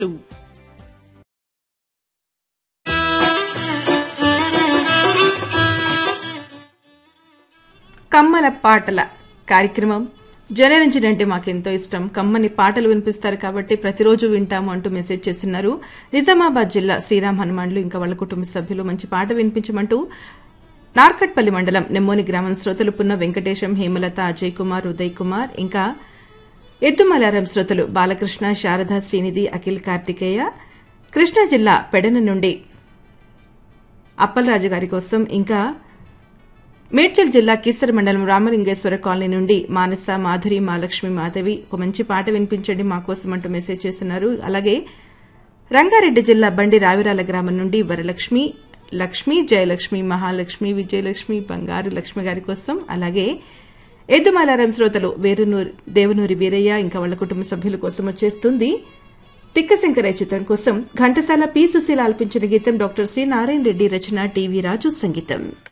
కమ్మల పాటల కార్యక్రమం జనరంజన్ అంటే మాకెంతో ఇష్టం కమ్మని పాటలు వినిపిస్తారు కాబట్టి ప్రతిరోజు వింటాము అంటూ మెసేజ్ చేస్తున్నారు నిజామాబాద్ జిల్లా శ్రీరామ్ హనుమాన్లు ఇంకా వాళ్ళ కుటుంబ సభ్యులు మంచి పాట వినిపించమంటూ నార్కట్పల్లి మండలం నెమ్మోని గ్రామం శ్రోతలు పున్న వెంకటేశం హేమలత అజయ్ కుమార్ ఉదయ్ కుమార్ ఇంకా ఎద్దుమలారం శ్రోతలు బాలకృష్ణ శారద శ్రీనిధి అఖిల్ కార్తికేయ కృష్ణా జిల్లా పెడన నుండి అప్పలరాజు గారి కోసం ఇంకా మేడ్చల్ జిల్లా కీసర మండలం రామలింగేశ్వర కాలనీ నుండి మానస మాధురి మాలక్ష్మి మాధవి ఒక మంచి పాట వినిపించండి మా కోసం అంటూ మెసేజ్ చేస్తున్నారు అలాగే రంగారెడ్డి జిల్లా బండి రావిరాల గ్రామం నుండి వరలక్ష్మి లక్ష్మి జయలక్ష్మి మహాలక్ష్మి విజయలక్ష్మి బంగారు లక్ష్మి గారి కోసం అలాగే ఎద్దుమాలారం శ్రోతలు వేరునూరి దేవనూరి వీరయ్య ఇంకా వాళ్ళ కుటుంబ సభ్యుల కోసం వచ్చేస్తుంది తిక్కశంకరయ్య చిత్రం కోసం ఘంటసాల పి సుశీల ఆల్పించిన గీతం డాక్టర్ సి నారాయణ రెడ్డి రచన టీవీ రాజు సంగీతం